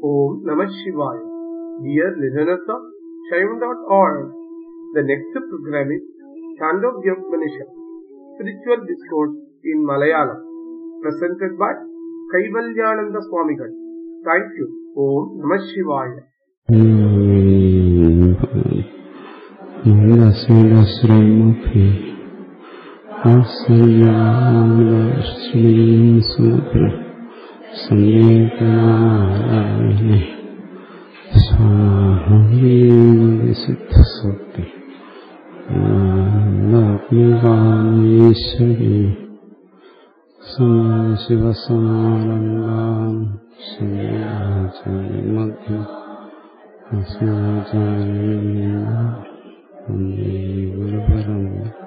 Om Namah Shivaya. Dear listeners of Shaivan.org, the next program is Chandogya Spiritual Discourse in Malayalam, presented by Kaivalyananda Swamigal. Thank you. Om Namah Shivaya. ശ്രീമുഖി സൂത്ര സംവേദനാരായണേ സിദ്ധസ്വത്തി ആത്മികാമീശ്വരി ശിവസമാരംഗാം ശ്രീമധ്യം ഗുരുപരം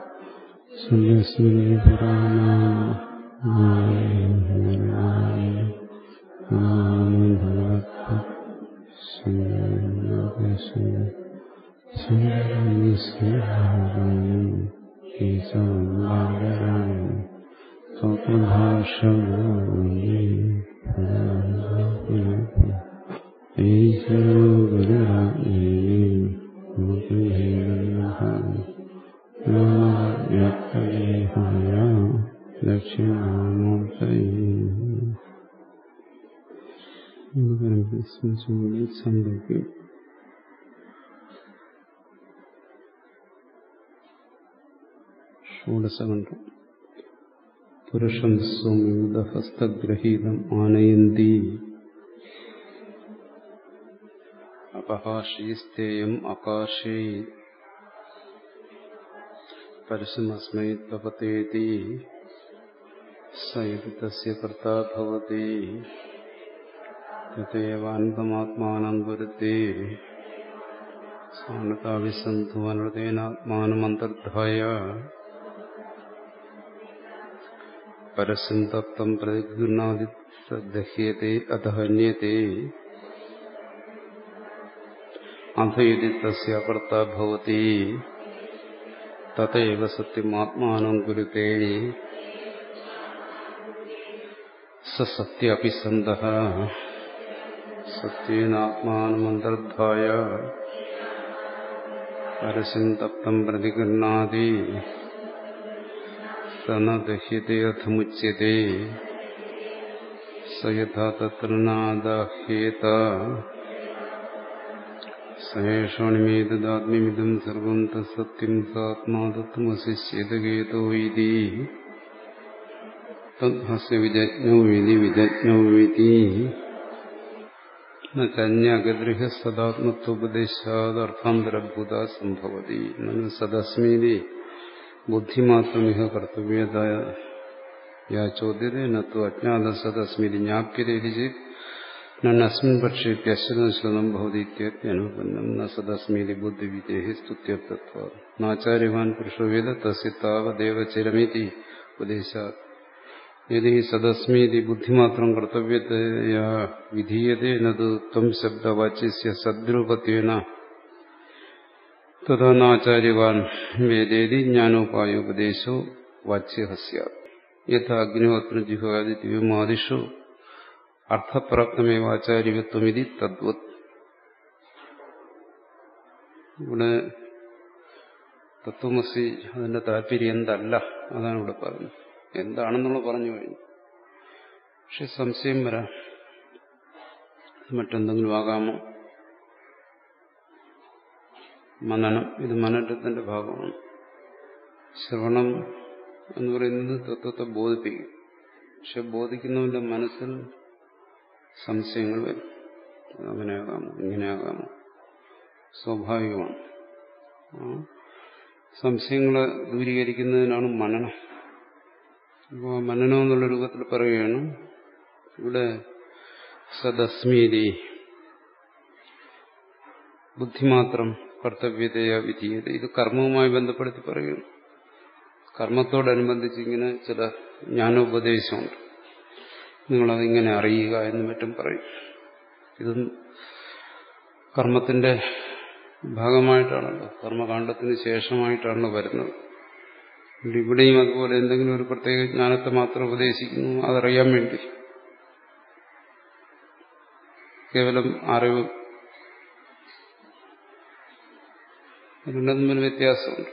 ഭാഷ ഈശ്വരഗുരുരായ ദക്ഷിണാമൂർത്തൈ സന്ദർഭം ഷോഡശകണ്ഠം പുരുഷം സ്വമിതഹസ്തഗ്രഹീതം ആനയന്തി അപഹാഷീസ്തേയം ആകാശേ പരശുമസ്മൈ തപതേതി സയത് തസ്യ കർത്താ ഭവതി തദേവാൻപമാത്മാനം കുരുത്തെ സ്വാനതാവിസന്ധു അനൃതേനാത്മാനമന്തർധായ പരസ്യം തപ്തം പ്രതിഗൃഹാതി ദഹ്യത്തെ അധഹന്യത്തെ അധയതി തസ്യ കർത്താ ഭവതി തതൈവ സത്യമാത്മാനം കുരുത്തെ സത്യാപി സന്ത സത്യേനാത്മാനമന്തർധായ പരസ്യം തപ്തം പ്രതിഗൃഹാതി സന ദഹ്യത്തെ അഥമുച്യത്തെ സ യഥാ തത്ര നാദാഹ്യേത സഹേഷാണിമേതദാത്മ്യമിതം സർവം തത്സത്യം സാത്മാ തത്വമസിശ്ചേതകേതോ ഇതി തദ്ഹസ്യ വിജജ്ഞോ വിധി വിജജ്ഞോ വിധി നന്യഗദൃഹ സദാത്മത്വോപദേശാദർത്ഥാന്തരഭൂത സംഭവതി നനു സദസ്മീതി ബുദ്ധിമാത്രമിഹ കർത്തവ്യതായ യാ ചോദ്യത്തെ നത്തു അജ്ഞാത സദസ്മീതി ജ്ഞാപ്യതേ ചേത് നസ്മിൻ പക്ഷേ പ്യശ്വതം ഭവതി ഇത്യനുപന്നം ന സദസ്മീതി ബുദ്ധിവിദേഹി സ്തുത്യർത്ഥത്വ നാചാര്യവാൻ പുരുഷോ വേദ തസ്യ താവദേവ ചിരമിതി ഉപദേശാത് യദി സദസ്മീതി ബുദ്ധിമാത്രം കർത്തവ്യതയാ വിധീയതേ നതു ത്വം ശബ്ദവാച്യസ്യ സദ്രൂപത്വേന തഥാ നാചാര്യവാൻ വേദേതി ജ്ഞാനോപായോപദേശോ വാച്യഃ സ്യാത് യഥാ അഗ്നിഹോത്രം ജിഹ്വാദി ദിവ്യമാദിഷു അർത്ഥപ്രാപ്തമേവാചാര്യത്വമിതി തദ്വത് ഇവിടെ തത്വമസി അതിന്റെ താല്പര്യം എന്തല്ല അതാണ് ഇവിടെ പറഞ്ഞത് എന്താണെന്നുള്ള പറഞ്ഞു കഴിഞ്ഞു പക്ഷെ സംശയം വരാം മറ്റെന്തെങ്കിലും ആകാമോ മനനം ഇത് മനനത്തിന്റെ ഭാഗമാണ് ശ്രവണം എന്ന് പറയുന്നത് തത്വത്തെ ബോധിപ്പിക്കും പക്ഷെ ബോധിക്കുന്നവന്റെ മനസ്സിൽ സംശയങ്ങൾ വരും അങ്ങനെയാകാമോ ഇങ്ങനെയാകാമോ സ്വാഭാവികമാണ് സംശയങ്ങളെ ദൂരീകരിക്കുന്നതിനാണ് മനനം അപ്പോൾ മനനം എന്നുള്ള രൂപത്തിൽ പറയുകയാണ് ഇവിടെ സദസ്മീതി ബുദ്ധിമാത്രം കർത്തവ്യതയ വിധീയത ഇത് കർമ്മവുമായി ബന്ധപ്പെടുത്തി പറയുകയാണ് കർമ്മത്തോടനുബന്ധിച്ച് ഇങ്ങനെ ചില ജ്ഞാനോപദേശമുണ്ട് നിങ്ങളതിങ്ങനെ അറിയുക എന്ന് മറ്റും പറയും ഇതും കർമ്മത്തിന്റെ ഭാഗമായിട്ടാണല്ലോ കർമ്മകാണ്ഡത്തിന് ശേഷമായിട്ടാണല്ലോ വരുന്നത് ഇവിടെയും അതുപോലെ എന്തെങ്കിലും ഒരു പ്രത്യേക ജ്ഞാനത്തെ മാത്രം ഉപദേശിക്കുന്നു അതറിയാൻ വേണ്ടി കേവലം അറിവ് രണ്ടും തമ്മിൽ വ്യത്യാസമുണ്ട്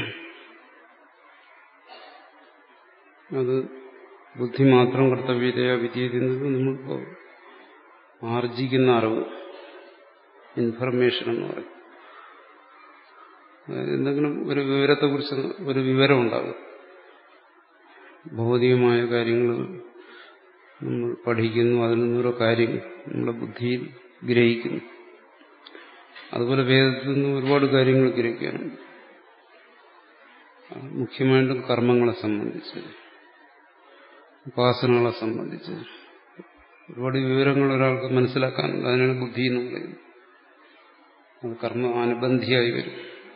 അത് ബുദ്ധി മാത്രം കർത്തവ്യതയാ വിദ്യയെന്നത് നമ്മളിപ്പോൾ ആർജിക്കുന്ന അറിവ് ഇൻഫർമേഷൻ എന്ന് പറയും എന്തെങ്കിലും ഒരു വിവരത്തെക്കുറിച്ച് ഒരു വിവരം ഉണ്ടാകും ഭൗതികമായ കാര്യങ്ങൾ നമ്മൾ പഠിക്കുന്നു അതിൽ നിന്നോരോ കാര്യങ്ങൾ നമ്മുടെ ബുദ്ധിയിൽ ഗ്രഹിക്കുന്നു അതുപോലെ വേദത്തിൽ നിന്ന് ഒരുപാട് കാര്യങ്ങൾ ഗ്രഹിക്കാനുണ്ട് മുഖ്യമായിട്ടും കർമ്മങ്ങളെ സംബന്ധിച്ച് ഉപാസനകളെ സംബന്ധിച്ച് ഒരുപാട് വിവരങ്ങൾ ഒരാൾക്ക് മനസ്സിലാക്കാനുണ്ട് അതിനാണ് ബുദ്ധി എന്ന് പറയുന്നത് അത് കർമ്മ അനുബന്ധിയായി വരും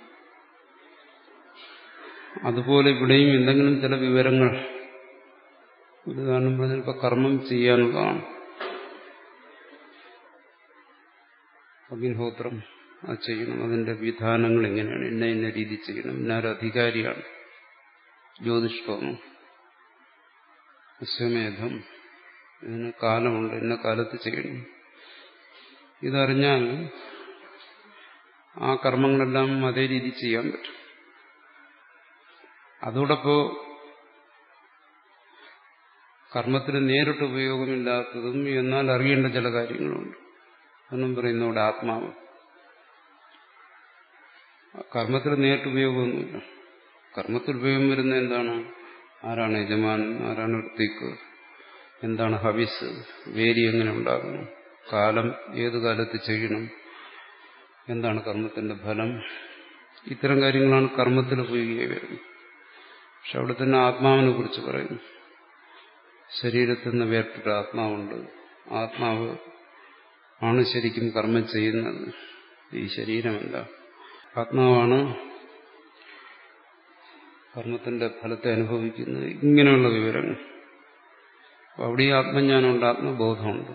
അതുപോലെ ഇവിടെയും എന്തെങ്കിലും ചില വിവരങ്ങൾ ഉദാഹരണം പറഞ്ഞാൽ ഇപ്പൊ കർമ്മം ചെയ്യാനുള്ളതാണ് അഗ്നിഹോത്രം അത് ചെയ്യണം അതിന്റെ വിധാനങ്ങൾ എങ്ങനെയാണ് ഇന്ന ഇന്ന രീതി ചെയ്യണം ഇന്നൊരു അധികാരിയാണ് ജ്യോതിഷ്ഠോമം അശ്വമേധം ഇതിന് കാലമുണ്ട് ഇന്ന കാലത്ത് ചെയ്യണം ഇതറിഞ്ഞാൽ ആ കർമ്മങ്ങളെല്ലാം അതേ രീതി ചെയ്യാൻ പറ്റും അതോടൊപ്പം കർമ്മത്തിന് നേരിട്ട് ഉപയോഗമില്ലാത്തതും എന്നാൽ അറിയേണ്ട ചില കാര്യങ്ങളുണ്ട് എന്നും പറയുന്ന ഇവിടെ ആത്മാവ് കർമ്മത്തിന് നേരിട്ട് ഉപയോഗമൊന്നുമില്ല കർമ്മത്തിൽ ഉപയോഗം വരുന്ന എന്താണ് ആരാണ് യജമാനൻ ആരാണ് ഋത്തിക്ക് എന്താണ് ഹവിസ് വേരി എങ്ങനെ ഉണ്ടാകുന്നു കാലം ഏത് കാലത്ത് ചെയ്യണം എന്താണ് കർമ്മത്തിന്റെ ഫലം ഇത്തരം കാര്യങ്ങളാണ് കർമ്മത്തിൽ ഉപയോഗിക്കുക വരുന്നത് പക്ഷെ അവിടെ തന്നെ ആത്മാവിനെ കുറിച്ച് പറയുന്നു ശരീരത്തിൽ നിന്ന് വേർപെട്ട ആത്മാവുണ്ട് ആത്മാവ് ആണ് ശരിക്കും കർമ്മം ചെയ്യുന്നത് ഈ ശരീരമല്ല ആത്മാവാണ് കർമ്മത്തിന്റെ ഫലത്തെ അനുഭവിക്കുന്നത് ഇങ്ങനെയുള്ള വിവരങ്ങൾ അവിടെ ഈ ആത്മജ്ഞാനമുണ്ട് ആത്മബോധമുണ്ട്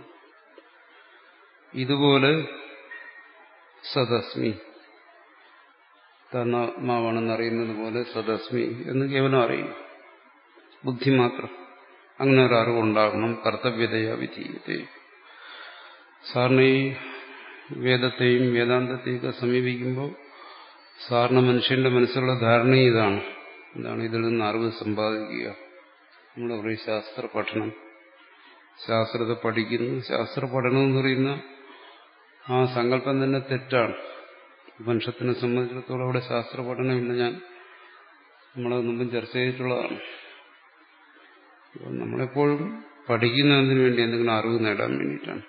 ഇതുപോലെ സദസ്മി തന്നാത്മാവാണെന്ന് അറിയുന്നത് പോലെ സദസ്മി എന്ന് കേവലം അറിയും ബുദ്ധി മാത്രം അങ്ങനെ ഒരു അറിവുണ്ടാകണം കർത്തവ്യതയാ വിധീയത്തെ സാറിന് ഈ വേദത്തെയും വേദാന്തത്തെയൊക്കെ സമീപിക്കുമ്പോൾ സാറിന് മനുഷ്യന്റെ മനസ്സിലുള്ള ധാരണ ഇതാണ് എന്താണ് ഇതിൽ നിന്ന് അറിവ് സമ്പാദിക്കുക നമ്മൾ പറയും ശാസ്ത്ര പഠനം ശാസ്ത്രത്തെ പഠിക്കുന്നു ശാസ്ത്ര പഠനം എന്ന് പറയുന്ന ആ സങ്കല്പം തന്നെ തെറ്റാണ് ഉപനിഷത്തിനെ സംബന്ധിച്ചിടത്തോളം അവിടെ ശാസ്ത്ര പഠനമില്ല ഞാൻ നമ്മളത് മുമ്പും ചർച്ച ചെയ്തിട്ടുള്ളതാണ് നമ്മളെപ്പോഴും പഠിക്കുന്നതിന് വേണ്ടി എന്തെങ്കിലും അറിവ് നേടാൻ വേണ്ടിയിട്ടാണ്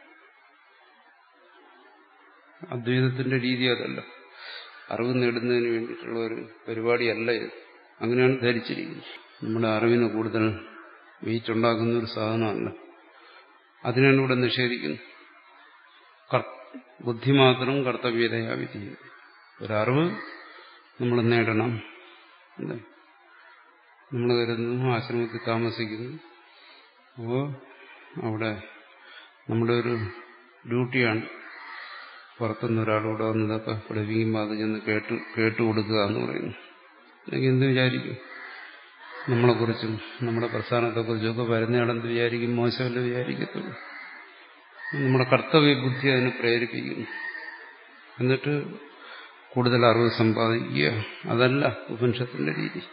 അദ്വൈതത്തിന്റെ രീതി അതല്ല അറിവ് നേടുന്നതിന് വേണ്ടിയിട്ടുള്ള ഒരു പരിപാടിയല്ല ഇത് അങ്ങനെയാണ് ധരിച്ചിരിക്കുന്നത് നമ്മുടെ അറിവിന് കൂടുതൽ വെയിറ്റ് ഉണ്ടാക്കുന്ന ഒരു സാധനമല്ല അതിനാണ് ഇവിടെ നിഷേധിക്കുന്നത് ബുദ്ധി മാത്രം കർത്തവ്യതയാ വിധി ഒരറിവ് നമ്മൾ നേടണം അല്ലേ നമ്മൾ കരുതുന്നു ആശ്രമത്തിൽ താമസിക്കുന്നു അപ്പോൾ അവിടെ നമ്മുടെ ഒരു ഡ്യൂട്ടിയാണ് പുറത്തുനിന്ന് ഒരാളോട് വന്നതൊക്കെ പഠിപ്പിക്കുമ്പോൾ അത് ചെന്ന് കേട്ട് കേട്ടുകൊടുക്കുക എന്ന് പറയുന്നു അല്ലെങ്കിൽ എന്ത് വിചാരിക്കും നമ്മളെക്കുറിച്ചും നമ്മുടെ പ്രസ്ഥാനത്തെക്കുറിച്ചൊക്കെ വരുന്നയാളെന്ത് വിചാരിക്കും മോശമല്ല വിചാരിക്കത്തുള്ളൂ നമ്മുടെ കർത്തവ്യ ബുദ്ധി അതിനെ പ്രേരിപ്പിക്കുന്നു എന്നിട്ട് കൂടുതൽ അറിവ് സമ്പാദിക്കുക അതല്ല ഉപനിഷത്തിന്റെ രീതി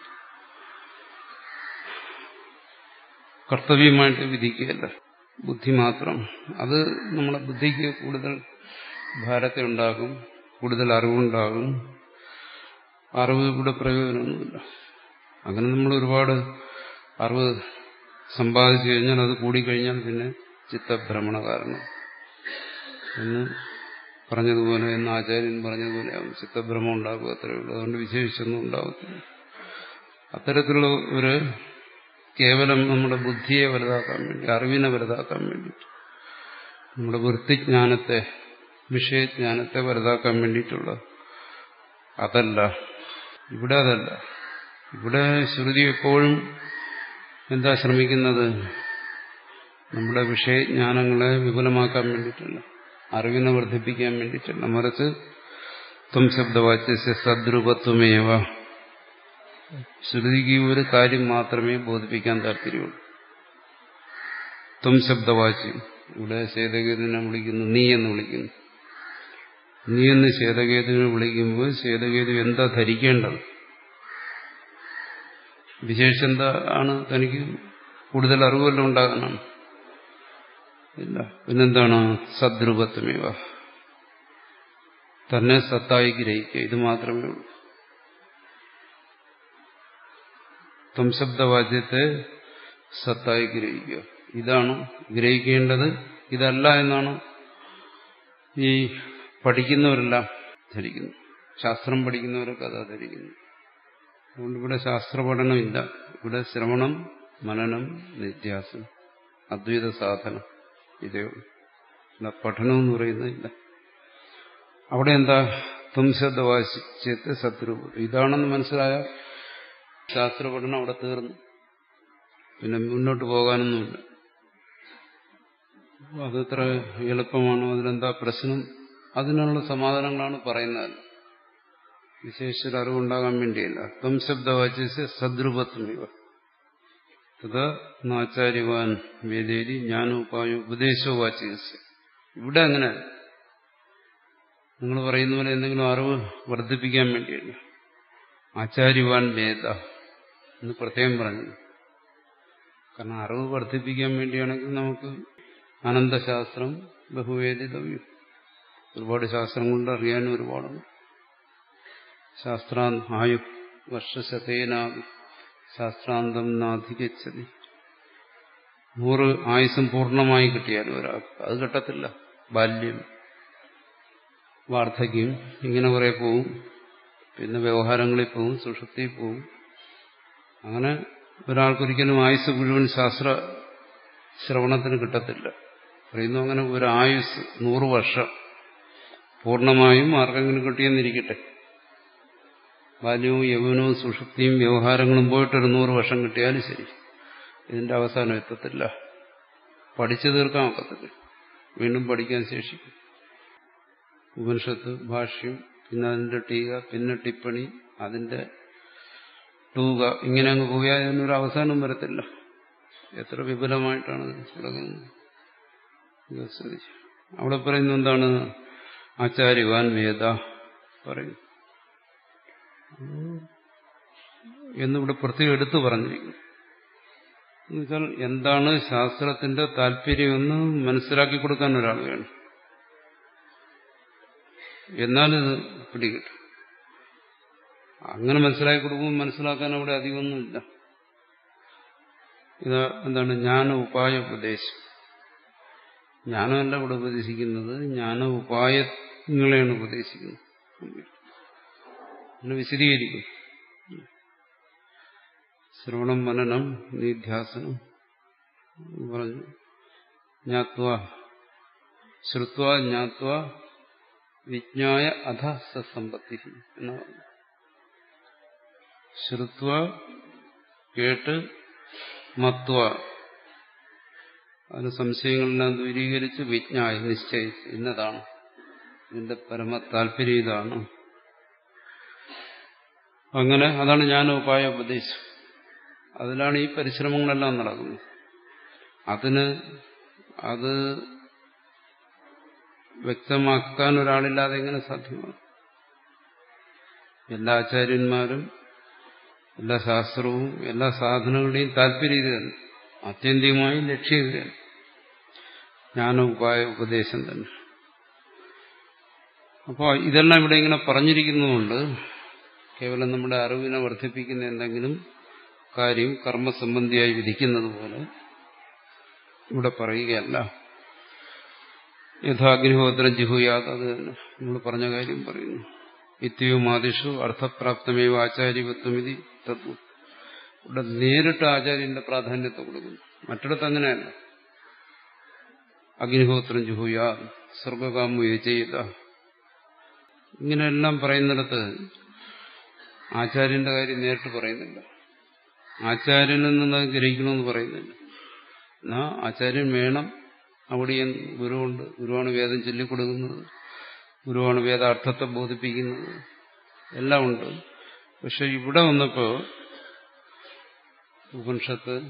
കർത്തവ്യമായിട്ട് വിധിക്കുകയല്ല ബുദ്ധി മാത്രം അത് നമ്മുടെ ബുദ്ധിക്ക് കൂടുതൽ ഭാരത്തെ ഉണ്ടാകും കൂടുതൽ അറിവുണ്ടാകും അറിവ് ഇവിടെ പ്രയോജനമൊന്നുമില്ല അങ്ങനെ നമ്മൾ ഒരുപാട് അറിവ് സമ്പാദിച്ചു കഴിഞ്ഞാൽ അത് കൂടിക്കഴിഞ്ഞാൽ പിന്നെ ചിത്തഭ്രമണ കാരണം എന്ന് പറഞ്ഞതുപോലെ എന്ന് ആചാര്യൻ പറഞ്ഞതുപോലെ ചിത്തഭ്രമം ഉണ്ടാകുക അത്രയേ ഉള്ളൂ അതുകൊണ്ട് വിശേഷിച്ചൊന്നും ഉണ്ടാകത്തില്ല അത്തരത്തിലുള്ള ഒരു കേവലം നമ്മുടെ ബുദ്ധിയെ വലുതാക്കാൻ വേണ്ടി അറിവിനെ വലുതാക്കാൻ വേണ്ടി നമ്മുടെ വൃത്തിജ്ഞാനത്തെ വിഷയജ്ഞാനത്തെ വലുതാക്കാൻ വേണ്ടിയിട്ടുള്ള അതല്ല ഇവിടെ അതല്ല ഇവിടെ ശ്രുതി എപ്പോഴും എന്താ ശ്രമിക്കുന്നത് നമ്മുടെ വിഷയജ്ഞാനങ്ങളെ വിപുലമാക്കാൻ വേണ്ടിയിട്ടല്ല അറിവിനെ വർദ്ധിപ്പിക്കാൻ വേണ്ടിയിട്ടല്ല മറിച്ച് ത്വം ശബ്ദവാച്യ സദ്രൂപത്വമേവ ശ്രുതിക്ക് ഒരു കാര്യം മാത്രമേ ബോധിപ്പിക്കാൻ താല്പര്യമുള്ളൂ ത്വം ശബ്ദവാച്യം ഇവിടെ ശ്വേതകേതുവിനെ വിളിക്കുന്നു നീ എന്ന് വിളിക്കുന്നു നീ എന്ന് ശ്വേതകേതുവിനെ വിളിക്കുമ്പോൾ ശ്വേതകേതു എന്താ ധരിക്കേണ്ടത് വിശേഷം എന്താ ആണ് തനിക്ക് കൂടുതൽ അറിവെല്ലാം ഉണ്ടാകാനാണ് ഇല്ല പിന്നെന്താണ് സദ്രൂപത്വമേവ തന്നെ സത്തായി ഗ്രഹിക്കുക ഇത് മാത്രമേ ഉള്ളൂ ത്വം ശബ്ദവാദ്യത്തെ സത്തായി ഗ്രഹിക്കുക ഇതാണ് ഗ്രഹിക്കേണ്ടത് ഇതല്ല എന്നാണ് ഈ പഠിക്കുന്നവരെല്ലാം ധരിക്കുന്നു ശാസ്ത്രം പഠിക്കുന്നവരൊക്കെ അതാ ധരിക്കുന്നു അതുകൊണ്ട് ഇവിടെ ശാസ്ത്ര പഠനമില്ല ഇവിടെ ശ്രവണം മനനം നിത്യാസം അദ്വൈത സാധനം ഇതേ ഉള്ളൂ അല്ല പഠനം എന്ന് പറയുന്നതില്ല അവിടെ എന്താ തുംശബ്ദവാശിച്ചത്തെ സദ്രൂപം ഇതാണെന്ന് മനസ്സിലായ ശാസ്ത്ര പഠനം അവിടെ തീർന്നു പിന്നെ മുന്നോട്ട് പോകാനൊന്നുമില്ല അതത്ര എളുപ്പമാണോ അതിലെന്താ പ്രശ്നം അതിനുള്ള സമാധാനങ്ങളാണ് പറയുന്നത് വിശേഷ അറിവുണ്ടാകാൻ വേണ്ടിയല്ല ത്വം ശബ്ദവാച്യ സദ്രൂപത്വമിവ തഥാ നാചാര്യവാൻ വേദേരി ജ്ഞാനോപായ ഉപദേശോ വാച്യസ്യ ഇവിടെ അങ്ങനെ നിങ്ങൾ പറയുന്ന പോലെ എന്തെങ്കിലും അറിവ് വർദ്ധിപ്പിക്കാൻ വേണ്ടിയല്ല ആചാര്യവാൻ വേദ എന്ന് പ്രത്യേകം പറഞ്ഞു കാരണം അറിവ് വർദ്ധിപ്പിക്കാൻ വേണ്ടിയാണെങ്കിൽ നമുക്ക് അനന്തശാസ്ത്രം ബഹുവേദിതവ്യം ഒരുപാട് ശാസ്ത്രങ്ങളുണ്ട് അറിയാനും ഒരുപാടുണ്ട് ശാസ്ത്രാ ആയു വർഷശതേനാവി ശാസ്ത്രാന്തം നാധികച്ചതി നൂറ് ആയുസം പൂർണ്ണമായി കിട്ടിയാലും ഒരാൾക്ക് അത് കിട്ടത്തില്ല ബാല്യം വാർദ്ധക്യം ഇങ്ങനെ കുറെ പോവും പിന്നെ വ്യവഹാരങ്ങളിൽ പോവും സുഷുപ്തിയിൽ പോവും അങ്ങനെ ഒരാൾക്കൊരിക്കലും ആയുസ് മുഴുവൻ ശാസ്ത്ര ശ്രവണത്തിന് കിട്ടത്തില്ല പറയുന്നു അങ്ങനെ ഒരു ആയുസ് നൂറ് വർഷം പൂർണ്ണമായും ആർക്കെങ്കിലും കിട്ടിയെന്നിരിക്കട്ടെ ബാല്യവും യൗവനവും സുഷുപ്തിയും വ്യവഹാരങ്ങളും പോയിട്ടൊരു നൂറ് വർഷം കിട്ടിയാലും ശരി ഇതിന്റെ അവസാനം എത്തത്തില്ല പഠിച്ചു തീർക്കാൻ ഒക്കത്തില്ല വീണ്ടും പഠിക്കാൻ ശേഷിക്കും ഉപനിഷത്ത് ഭാഷ്യം പിന്നെ അതിന്റെ ടീക പിന്നെ ടിപ്പണി അതിന്റെ ടൂക ഇങ്ങനെ അങ്ങ് പോയാൽ അതിനൊരു അവസാനം വരത്തില്ല എത്ര വിപുലമായിട്ടാണ് കിടക്കുന്നത് അവിടെ പറയുന്നത് എന്താണ് ആചാര്യവാൻ വേദ പറയും എന്നിവിടെ പ്രത്യേകം എടുത്തു പറഞ്ഞിരിക്കുന്നു എന്നുവെച്ചാൽ എന്താണ് ശാസ്ത്രത്തിന്റെ താല്പര്യമെന്ന് മനസ്സിലാക്കി കൊടുക്കാൻ ഒരാൾ വേണം എന്നാലിത് പിടികിട്ടും അങ്ങനെ മനസ്സിലാക്കി കൊടുക്കുമ്പോൾ മനസ്സിലാക്കാൻ അവിടെ അധികമൊന്നുമില്ല ഇത് എന്താണ് ജ്ഞാന ഉപായ ഉപദേശം ജ്ഞാനമല്ല ഇവിടെ ഉപദേശിക്കുന്നത് ജ്ഞാന ഉപായങ്ങളെയാണ് ഉപദേശിക്കുന്നത് പിന്നെ വിശദീകരിക്കും ശ്രവണം മനനം നിധ്യാസനം പറഞ്ഞു ജ്ഞാത്വ ശ്രുത്വ ജ്ഞാത്വ വിജ്ഞായ അധ സമ്പത്തി എന്ന് പറഞ്ഞു ശ്രുത്വ കേട്ട് മത്വ അതിന് സംശയങ്ങളെല്ലാം ദൂരീകരിച്ച് വിജ്ഞായ നിശ്ചയിച്ച് ഇന്നതാണ് ഇതിന്റെ പരമ താല്പര്യം ഇതാണ് അങ്ങനെ അതാണ് ഞാൻ ഉപായ ഉപദേശം അതിലാണ് ഈ പരിശ്രമങ്ങളെല്ലാം നടക്കുന്നത് അതിന് അത് വ്യക്തമാക്കാൻ ഒരാളില്ലാതെ എങ്ങനെ സാധ്യമാണ് എല്ലാ ആചാര്യന്മാരും എല്ലാ ശാസ്ത്രവും എല്ലാ സാധനങ്ങളുടെയും താല്പര്യം ഇത് തന്നെ ആത്യന്തികമായി ലക്ഷ്യം ഇത് തന്നെ ജ്ഞാനോപായ ഉപദേശം തന്നെ അപ്പോൾ ഇതെല്ലാം ഇവിടെ ഇങ്ങനെ പറഞ്ഞിരിക്കുന്നതുകൊണ്ട് കേവലം നമ്മുടെ അറിവിനെ വർദ്ധിപ്പിക്കുന്ന എന്തെങ്കിലും കാര്യം കർമ്മസംബന്ധിയായി വിധിക്കുന്നത് പോലെ ഇവിടെ പറയുകയല്ല യഥാഗ്നിഹോത്രം ജിഹുയാത് അത് തന്നെ നമ്മൾ പറഞ്ഞ കാര്യം പറയുന്നു ഇത്യവും ആദിഷു അർത്ഥപ്രാപ്തമേവ ആചാര്യവത്വം ഇത് തത്വം ഇവിടെ നേരിട്ട് ആചാര്യന്റെ പ്രാധാന്യത്തെ കൊടുക്കുന്നു മറ്റിടത്ത് അങ്ങനെയല്ല അഗ്നിഹോത്രം ജുഹുയ സ്വർഗകാമു യജയിത ഇങ്ങനെയെല്ലാം പറയുന്നിടത്ത് ആചാര്യന്റെ കാര്യം നേരിട്ട് പറയുന്നില്ല ആചാര്യനിൽ നിന്ന് ഗ്രഹിക്കണമെന്ന് പറയുന്നില്ല എന്നാ ആചാര്യൻ വേണം അവിടെ ഗുരുവുണ്ട് ഗുരുവാണ് വേദം ചൊല്ലിക്കൊടുക്കുന്നത് ഗുരുവാണ് വേദാർത്ഥത്തെ ബോധിപ്പിക്കുന്നത് എല്ലാം ഉണ്ട് പക്ഷെ ഇവിടെ വന്നപ്പോ ഉപനിഷത്ത്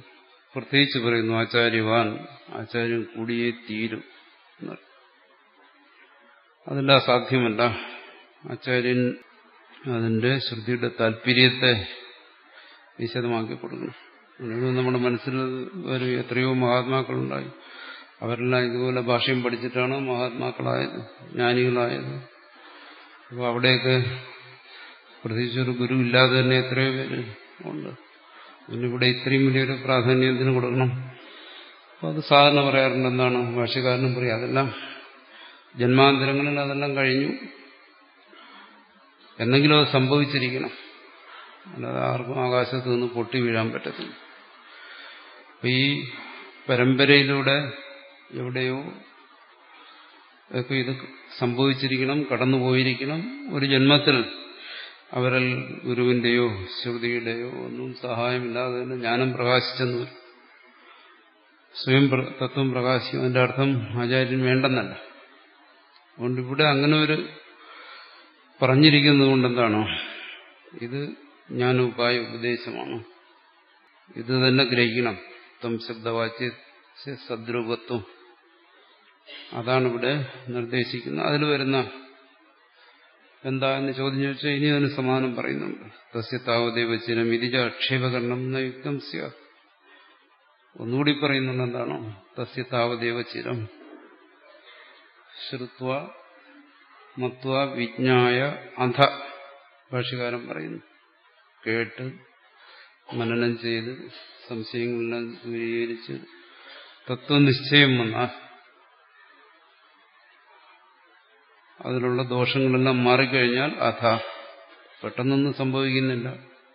പ്രത്യേകിച്ച് പറയുന്നു ആചാര്യവാൻ ആചാര്യൻ കൂടിയേ തീരും എന്നർത്ഥം. അതെല്ലാം സാധ്യമല്ല ആചാര്യൻ അതിന്റെ ശ്രുതിയുടെ താല്പര്യത്തെ വിശദമാക്കി കൊടുക്കണം അതുകൊണ്ട് നമ്മുടെ മനസ്സിൽ ഒരു എത്രയോ മഹാത്മാക്കളുണ്ടായി അവരെല്ലാം ഇതുപോലെ ഭാഷയും പഠിച്ചിട്ടാണ് മഹാത്മാക്കളായത് ജ്ഞാനികളായത് അപ്പോൾ അവിടെയൊക്കെ പ്രത്യേകിച്ചൊരു ഗുരു ഇല്ലാതെ തന്നെ എത്രയോ പേര് ഉണ്ട് പിന്നെ ഇവിടെ ഇത്രയും വലിയൊരു പ്രാധാന്യം എന്തിനു കൊടുക്കണം അപ്പോൾ അത് സാധാരണ പറയാറുണ്ട് എന്താണ് ഭാഷകാരനും പറയും അതെല്ലാം ജന്മാന്തരങ്ങളിൽ അതെല്ലാം കഴിഞ്ഞു എന്തെങ്കിലും അത് സംഭവിച്ചിരിക്കണം അല്ലാതെ ആർക്കും ആകാശത്ത് നിന്ന് പൊട്ടി വീഴാൻ പറ്റത്തില്ല അപ്പൊ ഈ പരമ്പരയിലൂടെ എവിടെയോ ഒക്കെ ഇത് സംഭവിച്ചിരിക്കണം കടന്നുപോയിരിക്കണം ഒരു ജന്മത്തിൽ അവരിൽ ഗുരുവിന്റെയോ ശ്രുതിയുടെയോ ഒന്നും സഹായമില്ലാതെ തന്നെ ജ്ഞാനം പ്രകാശിച്ചെന്ന് വരും സ്വയം പ്ര- തത്വം പ്രകാശിക്കും അതിന്റെ അർത്ഥം ആചാര്യൻ വേണ്ടെന്നല്ല അതുകൊണ്ട് ഇവിടെ അങ്ങനെ ഒരു പറഞ്ഞിരിക്കുന്നത് കൊണ്ട് എന്താണോ ഇത് ജ്ഞാനോപായ ഉപദേശമാണ് ഇത് തന്നെ ഗ്രഹിക്കണം തം ശബ്ദവാച്യ സദ്രൂപത്വം അതാണ് ഇവിടെ നിർദ്ദേശിക്കുന്നത് അതിൽ വരുന്ന എന്താ എന്ന് ചോദ്യം ചോദിച്ചാൽ ഇനി അതിന് സമാനം പറയുന്നുണ്ട് തസ്യ താവദേവചിരം ഇതിജ ആക്ഷേപകരണം എന്ന യുക്തം സ്യ ഒന്നുകൂടി പറയുന്നുണ്ട് എന്താണോ തസ്യ താവദേവചിരം ശ്രുത്വ മത്വ വിജ്ഞായ അധ ഭാഷകാരൻ പറയുന്നു കേട്ട് മനനം ചെയ്ത് സംശയങ്ങളെല്ലാം ദൂരീകരിച്ച് തത്വനിശ്ചയം വന്നാൽ അതിലുള്ള ദോഷങ്ങളെല്ലാം മാറിക്കഴിഞ്ഞാൽ അഥ പെട്ടെന്നൊന്നും സംഭവിക്കുന്നില്ല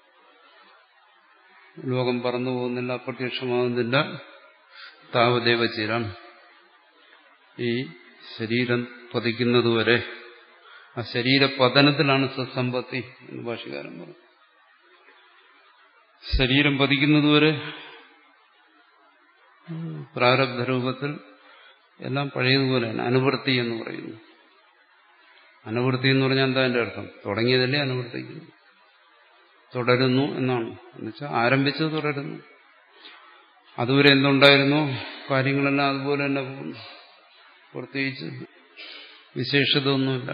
ലോകം പറന്നു പോകുന്നില്ല അപ്രത്യക്ഷമാകുന്നില്ല താവദേവ ചിരം ഈ ശരീരം പതിക്കുന്നതുവരെ ആ ശരീരപതനത്തിലാണ് സത്സമ്പത്തി എന്ന് ഭാഷകാരൻ പറഞ്ഞു ശരീരം പതിക്കുന്നതുവരെ പ്രാരബ്ധ രൂപത്തിൽ എല്ലാം പഴയതുപോലെയാണ് അനുവൃത്തി എന്ന് പറയുന്നു അനുവൃത്തി എന്ന് പറഞ്ഞാൽ എന്താ എന്റെ അർത്ഥം തുടങ്ങിയതല്ലേ അനുവർത്തിക്കുന്നു തുടരുന്നു എന്നാണ് എന്നുവെച്ചാൽ ആരംഭിച്ചത് തുടരുന്നു അതുവരെ എന്തുണ്ടായിരുന്നു കാര്യങ്ങളെല്ലാം അതുപോലെ തന്നെ പോകുന്നു പ്രത്യേകിച്ച് വിശേഷത ഒന്നുമില്ല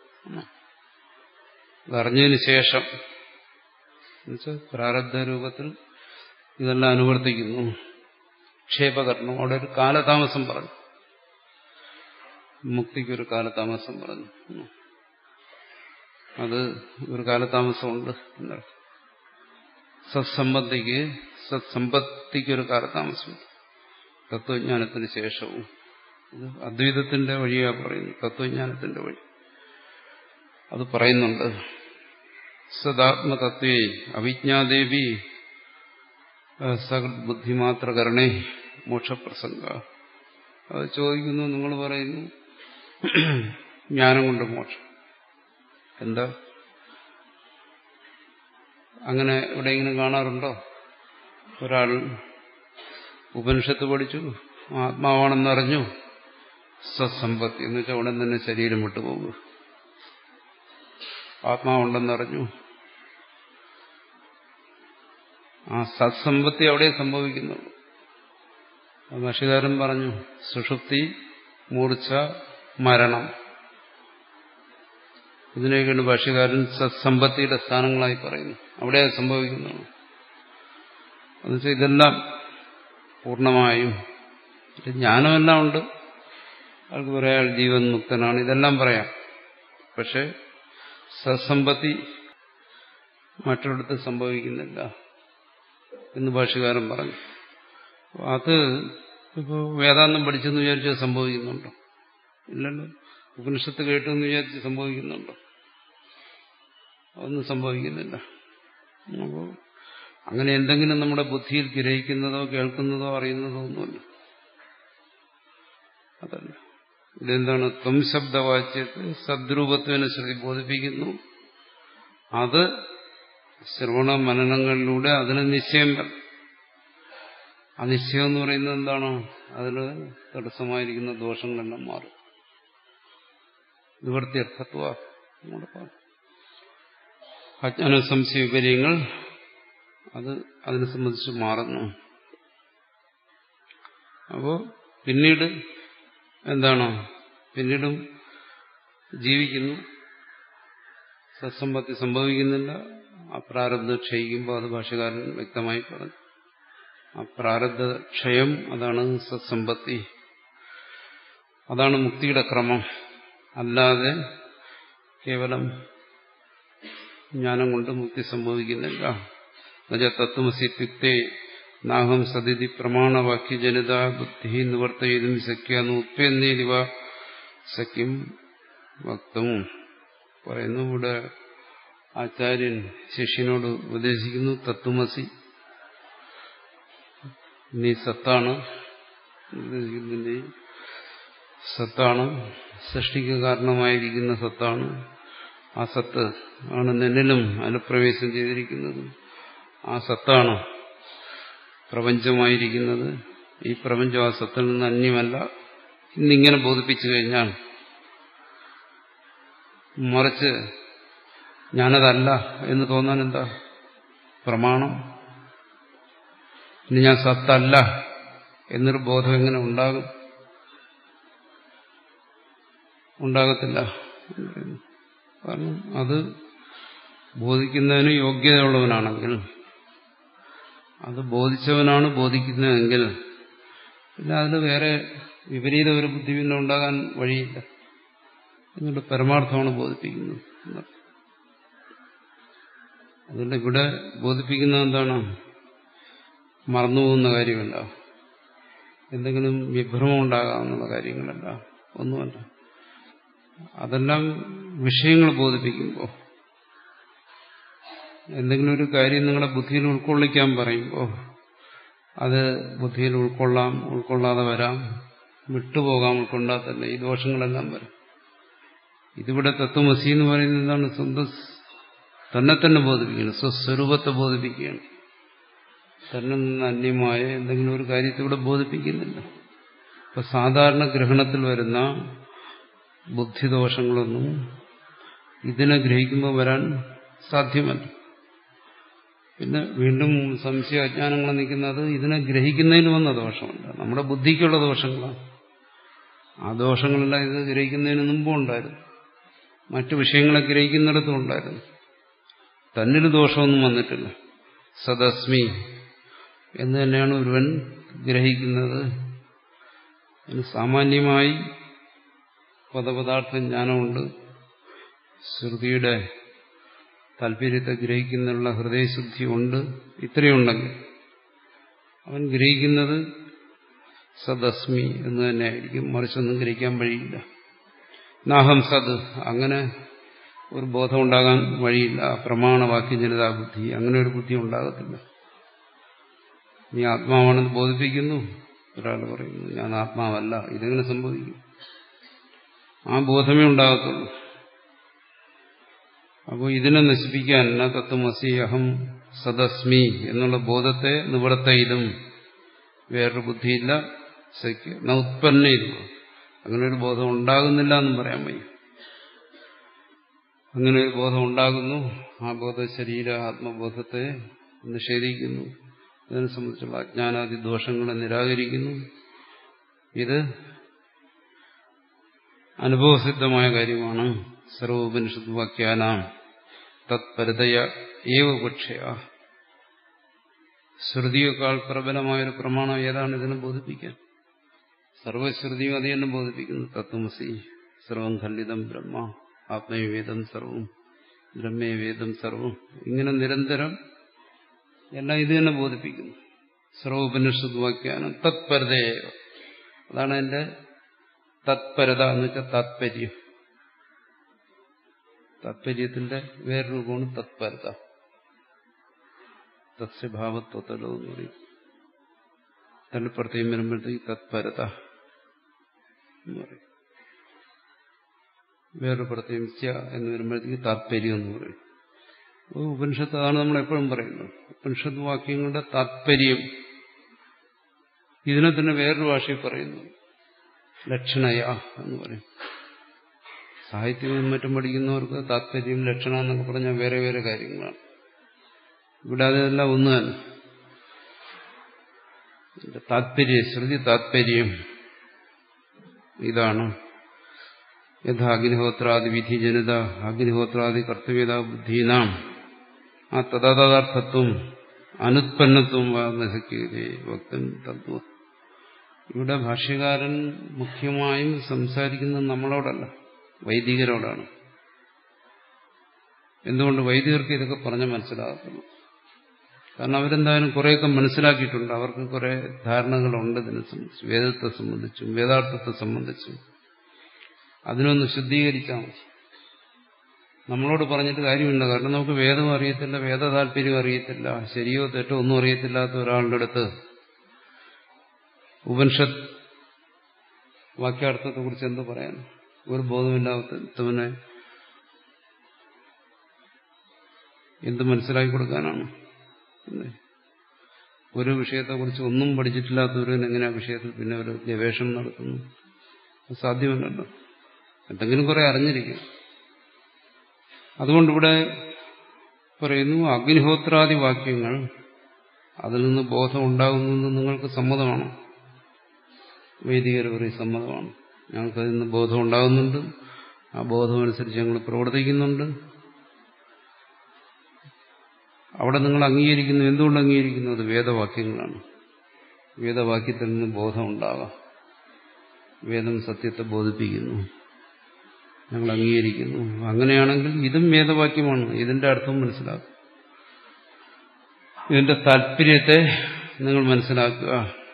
അതറിഞ്ഞതിന് ശേഷം എന്നുവെച്ചാൽ പ്രാരബ്ധ രൂപത്തിൽ ഇതെല്ലാം അനുവർത്തിക്കുന്നു ക്ഷേപകരണം അവിടെ ഒരു കാലതാമസം പറഞ്ഞു മുക്തിക്കൊരു കാലതാമസം പറഞ്ഞു അത് ഒരു കാലതാമസമുണ്ട് എന്നർത്ഥം സത്സമ്പത്തിക്ക് സത്സമ്പത്തിക്കൊരു കാലതാമസമുണ്ട് തത്വജ്ഞാനത്തിന് ശേഷവും ഇത് അദ്വൈതത്തിന്റെ വഴിയാ പറയുന്നു തത്വജ്ഞാനത്തിന്റെ വഴി അത് പറയുന്നുണ്ട് സദാത്മതത്വേ അവിജ്ഞാദേവി സകൽ ബുദ്ധിമാത്രകരണേ മോക്ഷപ്രസംഗ അത് ചോദിക്കുന്നു നിങ്ങൾ പറയുന്നു ജ്ഞാനം കൊണ്ട് മോക്ഷം എന്താ അങ്ങനെ എവിടെയെങ്കിലും കാണാറുണ്ടോ ഒരാൾ ഉപനിഷത്ത് പഠിച്ചു ആത്മാവാണെന്നറിഞ്ഞു സത്സമ്പത്തി എന്ന് വെച്ചാൽ ഉടൻ തന്നെ ശരീരം വിട്ടുപോകുക ആത്മാവുണ്ടെന്നറിഞ്ഞു ആ സത്സമ്പത്തി അവിടെ സംഭവിക്കുന്നുള്ളൂ ഭാഷകാരൻ പറഞ്ഞു സുഷുപ്തി മൂർച്ച മരണം ഇതിനെയൊക്കെയാണ് ഭാഷകാരൻ സത്സമ്പത്തിയുടെ സ്ഥാനങ്ങളായി പറയുന്നു അവിടെ സംഭവിക്കുന്നതാണ് എന്നുവെച്ചാൽ ഇതെല്ലാം പൂർണ്ണമായും ജ്ഞാനമെല്ലാം ഉണ്ട് ആൾക്ക് പറയാം ജീവൻ മുക്തനാണ് ഇതെല്ലാം പറയാം പക്ഷെ സത്സമ്പത്തി മറ്റൊരിടത്ത് സംഭവിക്കുന്നില്ല എന്ന് ഭാഷകാരൻ പറഞ്ഞു അത് ഇപ്പോൾ വേദാന്തം പഠിച്ചെന്ന് വിചാരിച്ച് സംഭവിക്കുന്നുണ്ടോ ഇല്ലല്ലോ ഉപനിഷത്ത് കേട്ടെന്ന് വിചാരിച്ച് സംഭവിക്കുന്നുണ്ടോ അതൊന്നും സംഭവിക്കുന്നില്ല അപ്പോൾ അങ്ങനെ എന്തെങ്കിലും നമ്മുടെ ബുദ്ധിയിൽ ഗ്രഹിക്കുന്നതോ കേൾക്കുന്നതോ അറിയുന്നതോ ഒന്നുമില്ല അതല്ല ഇതെന്താണ് ത്വം ശബ്ദവാച്യത്തെ സദ്രൂപത്വനെ ശ്രുതി ബോധിപ്പിക്കുന്നു അത് ശ്രവണ മനനങ്ങളിലൂടെ അതിന് നിശ്ചയം വരണം ആ നിശ്ചയം എന്ന് പറയുന്നത് എന്താണോ അതിൽ തടസ്സമായിരിക്കുന്ന ദോഷങ്ങളെല്ലാം മാറും നിവൃത്തിയർത്ഥത്വ അജ്ഞാന സംശയ വിപര്യങ്ങൾ അത് അതിനെ സംബന്ധിച്ച് മാറുന്നു അപ്പോൾ പിന്നീട് എന്താണ് പിന്നീടും ജീവിക്കുന്നു സത്സമ്പത്തി സംഭവിക്കുന്നില്ല അപ്രാരബ്ധ ക്ഷയിക്കുമ്പോൾ അത് ഭാഷകാരൻ വ്യക്തമായി പറഞ്ഞു ആ പ്രാരബ്ധ ക്ഷയം അതാണ് സത്സമ്പത്തി അതാണ് മുക്തിയുടെ ക്രമം അല്ലാതെ കേവലം ജ്ഞാനം കൊണ്ട് മുക്തി സംഭവിക്കുന്നില്ല എന്നുവെച്ചാൽ തത്വമസിത്യുക്തേ നാഹം സതിഥി പ്രമാണവാക്യജനിത ബുദ്ധി നിവർത്തയതും ശക്യാന്ന് ഉത്പന്നേരിവ സഖ്യം വക്തം പറയുന്നു ഇവിടെ ആചാര്യൻ ശിഷ്യനോട് ഉപദേശിക്കുന്നു തത്വമസി നീ സത്താണ് ഉപദേശിക്കുന്നതിന്റെ സത്താണ് സൃഷ്ടിക്ക് കാരണമായിരിക്കുന്ന സത്താണ് ആ സത്ത് ആണ് നിന്നിലും അനുപ്രവേശം ചെയ്തിരിക്കുന്നത് ആ സത്താണ് പ്രപഞ്ചമായിരിക്കുന്നത് ഈ പ്രപഞ്ചം ആ സത്തിൽ നിന്ന് അന്യമല്ല ഇന്നിങ്ങനെ ബോധിപ്പിച്ചു കഴിഞ്ഞാൽ മറിച്ച് ഞാനതല്ല എന്ന് തോന്നാൻ എന്താ പ്രമാണം ഇനി ഞാൻ സത്തല്ല എന്നൊരു ബോധം എങ്ങനെ ഉണ്ടാകും ഉണ്ടാകത്തില്ല കാരണം അത് ബോധിക്കുന്നതിന് യോഗ്യതയുള്ളവനാണെങ്കിൽ അത് ബോധിച്ചവനാണ് ബോധിക്കുന്നതെങ്കിൽ പിന്നെ അതിന് വേറെ വിപരീത ഒരു ബുദ്ധി പിന്നെ ഉണ്ടാകാൻ വഴിയില്ല എന്നിട്ട് പരമാർത്ഥമാണ് ബോധിപ്പിക്കുന്നത് അതുകൊണ്ട് ഇവിടെ ബോധിപ്പിക്കുന്നത് എന്താണ് മറന്നുപോകുന്ന കാര്യമല്ല എന്തെങ്കിലും വിഭ്രമം ഉണ്ടാകാവുന്ന കാര്യങ്ങളല്ല ഒന്നുമല്ല അതെല്ലാം വിഷയങ്ങൾ ബോധിപ്പിക്കുമ്പോൾ എന്തെങ്കിലും ഒരു കാര്യം നിങ്ങളുടെ ബുദ്ധിയിൽ ഉൾക്കൊള്ളിക്കാൻ പറയുമ്പോൾ അത് ബുദ്ധിയിൽ ഉൾക്കൊള്ളാം ഉൾക്കൊള്ളാതെ വരാം വിട്ടുപോകാം ഉൾക്കൊണ്ടാൽ തന്നെ ഈ ദോഷങ്ങളെല്ലാം വരും ഇതിവിടെ തത്വമസി എന്ന് പറയുന്നത് എന്താണ് സ്വന്തം തന്നെ തന്നെ ബോധിപ്പിക്കുകയാണ് സ്വസ്വരൂപത്തെ ബോധിപ്പിക്കുകയാണ് തന്നെ നിന്ന് അന്യമായ എന്തെങ്കിലും ഒരു കാര്യത്തെ ഇവിടെ ബോധിപ്പിക്കുന്നില്ല ഇപ്പൊ സാധാരണ ഗ്രഹണത്തിൽ വരുന്ന ബുദ്ധിദോഷങ്ങളൊന്നും ഇതിനെ ഗ്രഹിക്കുമ്പോൾ വരാൻ സാധ്യമല്ല പിന്നെ വീണ്ടും സംശയ അജ്ഞാനങ്ങൾ നിൽക്കുന്നത് ഇതിനെ ഗ്രഹിക്കുന്നതിന് വന്ന ദോഷമല്ല നമ്മുടെ ബുദ്ധിക്കുള്ള ദോഷങ്ങളാണ് ആ ദോഷങ്ങളെല്ലാം ഇത് ഗ്രഹിക്കുന്നതിന് മുമ്പും ഉണ്ടായിരുന്നു മറ്റു വിഷയങ്ങളെ ഗ്രഹിക്കുന്നിടത്തും ഉണ്ടായിരുന്നു തന്നിൽ ദോഷമൊന്നും വന്നിട്ടില്ല സദസ്മി എന്ന് തന്നെയാണ് ഒരുവൻ ഗ്രഹിക്കുന്നത് സാമാന്യമായി പദപദാർത്ഥ ജ്ഞാനമുണ്ട് ശ്രുതിയുടെ താല്പര്യത്തെ ഗ്രഹിക്കുന്നുള്ള ഹൃദയശുദ്ധി ഉണ്ട് ഇത്രയുണ്ടെങ്കിൽ അവൻ ഗ്രഹിക്കുന്നത് സദസ്മി എന്ന് തന്നെയായിരിക്കും മറിച്ചൊന്നും ഗ്രഹിക്കാൻ വഴിയില്ല നാഹം സത് അങ്ങനെ ഒരു ബോധം ഉണ്ടാകാൻ വഴിയില്ല പ്രമാണവാക്യ ജനതാ ബുദ്ധി അങ്ങനെ ഒരു ബുദ്ധി ഉണ്ടാകത്തില്ല നീ ആത്മാവാണെന്ന് ബോധിപ്പിക്കുന്നു ഒരാൾ പറയുന്നു ഞാൻ ആത്മാവല്ല ഇതെങ്ങനെ സംഭവിക്കും ആ ബോധമേ ഉണ്ടാകത്തുള്ളൂ അപ്പോൾ ഇതിനെ നശിപ്പിക്കാൻ ന തത്വമസി അഹം സദസ്മി എന്നുള്ള ബോധത്തെ നിവർത്ത ഇതും വേറൊരു ബുദ്ധിയില്ല സഖ്യ ന ഉത്പന്ന ഇത് അങ്ങനെ ഒരു ബോധം ഉണ്ടാകുന്നില്ല എന്നും പറയാൻ വയ്യ അങ്ങനെ ഒരു ബോധം ഉണ്ടാകുന്നു ആ ബോധ ശരീര ആത്മബോധത്തെ നിഷേധിക്കുന്നു ഇതിനെ സംബന്ധിച്ചുള്ള അജ്ഞാനാദി ദോഷങ്ങളെ നിരാകരിക്കുന്നു ഇത് അനുഭവസിദ്ധമായ കാര്യമാണ് സർവോപനിഷത്ത് വാക്യാനാം തത്പരതയ ഏവ പക്ഷയ ശ്രുതിയേക്കാൾ പ്രബലമായൊരു പ്രമാണം ഏതാണ് ഇതിനെ ബോധിപ്പിക്കാൻ സർവശ്രുതിയും അത് തന്നെ ബോധിപ്പിക്കുന്നു തത്വമസി സർവം ഖണ്ഡിതം ബ്രഹ്മ ആത്മവേദം സർവം ബ്രഹ്മേവേദം സർവം ഇങ്ങനെ നിരന്തരം എല്ലാം ഇത് തന്നെ ബോധിപ്പിക്കുന്നു സർവോപനിഷത്ത് വാക്യാനം തത്പരതയെ അതാണ് എന്റെ തത്പരത എന്ന് വെച്ചാൽ താത്പര്യം താത്പര്യത്തിന്റെ വേറെ രൂപമാണ് തത്പരത തസ്യഭാവത്വത്തലോ എന്ന് പറയും തലപ്പുറത്തേയും വരുമ്പോഴത്തേക്ക് തത്പരത എന്ന് പറയും വേറൊരു പ്രത്യേകം എന്ന് വരുമ്പോഴത്തേക്ക് താത്പര്യം എന്ന് പറയും ഉപനിഷത്ത് അതാണ് നമ്മൾ എപ്പോഴും പറയുന്നത് ഉപനിഷത്ത് വാക്യങ്ങളുടെ താത്പര്യം ഇതിനെ തന്നെ വേറൊരു ഭാഷയിൽ പറയുന്നു ലക്ഷണയ എന്ന് പറയും സാഹിത്യവും മറ്റും പഠിക്കുന്നവർക്ക് താത്പര്യം ലക്ഷണം എന്നൊക്കെ പറഞ്ഞാൽ വേറെ വേറെ കാര്യങ്ങളാണ് ഇവിടെ അതെല്ലാം ഒന്ന് തന്നെ താത്പര്യ ശ്രുതി താത്പര്യം ഇതാണ് യഥാ അഗ്നിഹോത്രാദി വിധി ജനിത അഗ്നിഹോത്രാദി കർത്തവ്യത ബുദ്ധീനാം ആ തഥാതഥാർത്ഥത്വം അനുത്പന്നത്വം നശിക്കുകയെ ഭക്തൻ തത്വം ഇവിടെ ഭാഷ്യകാരൻ മുഖ്യമായും സംസാരിക്കുന്നത് നമ്മളോടല്ല വൈദികരോടാണ് എന്തുകൊണ്ട് വൈദികർക്ക് ഇതൊക്കെ പറഞ്ഞ് മനസ്സിലാക്കുന്നു കാരണം അവരെന്തായാലും കുറേയൊക്കെ മനസ്സിലാക്കിയിട്ടുണ്ട് അവർക്ക് കുറെ ധാരണകളുണ്ട് ഇതിനെ സംബന്ധിച്ച് വേദത്തെ സംബന്ധിച്ചും വേദാർത്ഥത്തെ സംബന്ധിച്ചും അതിനൊന്ന് ശുദ്ധീകരിച്ചാൽ മതി നമ്മളോട് പറഞ്ഞിട്ട് കാര്യമില്ല കാരണം നമുക്ക് വേദം അറിയത്തില്ല വേദ താല്പര്യം അറിയത്തില്ല ശരിയോ തെറ്റോ ഒന്നും അറിയത്തില്ലാത്ത ഒരാളുടെ അടുത്ത് ഉപനിഷത്ത് വാക്യാർത്ഥത്തെ കുറിച്ച് എന്ത് പറയാൻ ഒരു ബോധമില്ലാത്തവനെ എന്ത് മനസ്സിലാക്കി കൊടുക്കാനാണ് ഒരു വിഷയത്തെക്കുറിച്ച് ഒന്നും പഠിച്ചിട്ടില്ലാത്തവരും എങ്ങനെ ആ വിഷയത്തിൽ പിന്നെ ഒരു ഗവേഷണം നടത്തുന്നു സാധ്യമല്ലല്ലോ എന്തെങ്കിലും കുറെ അറിഞ്ഞിരിക്കും അതുകൊണ്ടിവിടെ പറയുന്നു അഗ്നിഹോത്രാദി വാക്യങ്ങൾ അതിൽ നിന്ന് ബോധം ഉണ്ടാകുന്നത് നിങ്ങൾക്ക് സമ്മതമാണോ വൈദികർ പറയും സമ്മതമാണ് ഞങ്ങൾക്ക് അതിൽ നിന്ന് ബോധം ഉണ്ടാകുന്നുണ്ട് ആ ബോധമനുസരിച്ച് ഞങ്ങൾ പ്രവർത്തിക്കുന്നുണ്ട് അവിടെ നിങ്ങൾ അംഗീകരിക്കുന്നു എന്തുകൊണ്ട് അംഗീകരിക്കുന്നു അത് വേദവാക്യങ്ങളാണ് വേദവാക്യത്തിൽ നിന്ന് ബോധം ഉണ്ടാകാം വേദം സത്യത്തെ ബോധിപ്പിക്കുന്നു ഞങ്ങൾ അംഗീകരിക്കുന്നു അങ്ങനെയാണെങ്കിൽ ഇതും വേദവാക്യമാണ് ഇതിന്റെ അർത്ഥം മനസ്സിലാക്കുക ഇതിന്റെ താല്പര്യത്തെ നിങ്ങൾ മനസ്സിലാക്കുക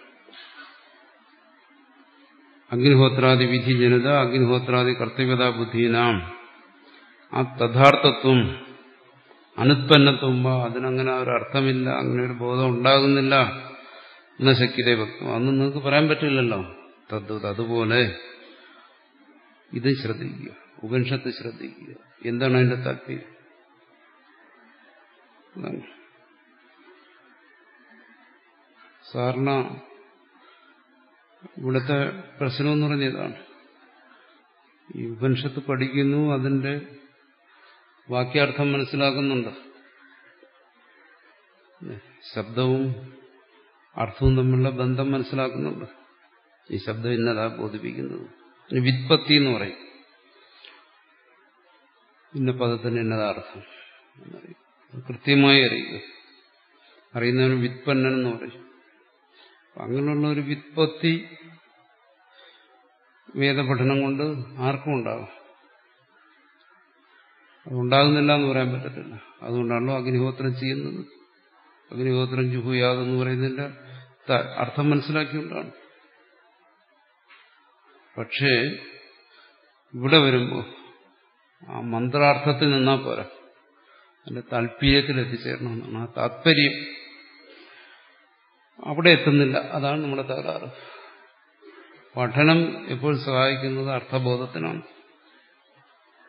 അഗ്നിഹോത്രാദി വിധി ജനത അഗ്നിഹോത്രാദി കർത്തവ്യത ബുദ്ധീനാം ആ തഥാർത്ഥത്വം അനുത്പന്നത്വം അതിനങ്ങനെ ഒരു അർത്ഥമില്ല അങ്ങനെ ഒരു ബോധം ഉണ്ടാകുന്നില്ല എന്ന ശക്തിയുടെ ഭക്തം അന്ന് നിങ്ങൾക്ക് പറയാൻ പറ്റില്ലല്ലോ തദ്വത് അതുപോലെ ഇത് ശ്രദ്ധിക്കുക ഉപനിഷത്ത് ശ്രദ്ധിക്കുക എന്താണ് അതിന്റെ താല്പര്യം സാധാരണ ഇവിടുത്തെ പ്രശ്നം എന്ന് പറഞ്ഞ ഇതാണ് ഈ ഉപനിഷത്ത് പഠിക്കുന്നു അതിന്റെ വാക്യാർത്ഥം മനസ്സിലാക്കുന്നുണ്ട് ശബ്ദവും അർത്ഥവും തമ്മിലുള്ള ബന്ധം മനസ്സിലാക്കുന്നുണ്ട് ഈ ശബ്ദം ഇന്നതാ ബോധിപ്പിക്കുന്നത് വിത്പത്തി എന്ന് പറയും ഇന്ന പദത്തിന് ഇന്നതാ അർത്ഥം എന്നറിയും കൃത്യമായി അറിയുക അറിയുന്നവന് വിത്പന്നൻ എന്ന് പറയും അങ്ങനെയുള്ള ഒരു വിത്പത്തി വേദപഠനം കൊണ്ട് ആർക്കും ഉണ്ടാകും അതുണ്ടാകുന്നില്ല എന്ന് പറയാൻ പറ്റത്തില്ല അതുകൊണ്ടാണല്ലോ അഗ്നിഹോത്രം ചെയ്യുന്നത് അഗ്നിഹോത്രം ജുഹുയാതെന്ന് പറയുന്നതിന്റെ അർത്ഥം മനസ്സിലാക്കിക്കൊണ്ടാണ് പക്ഷേ ഇവിടെ വരുമ്പോൾ ആ മന്ത്രാർത്ഥത്തിൽ നിന്നാൽ പോരാ അതിന്റെ താല്പര്യത്തിൽ എത്തിച്ചേരണമെന്നാണ് ആ താല്പര്യം അവിടെ എത്തുന്നില്ല അതാണ് നമ്മുടെ തകരാറ് പഠനം എപ്പോഴും സഹായിക്കുന്നത് അർത്ഥബോധത്തിനാണ്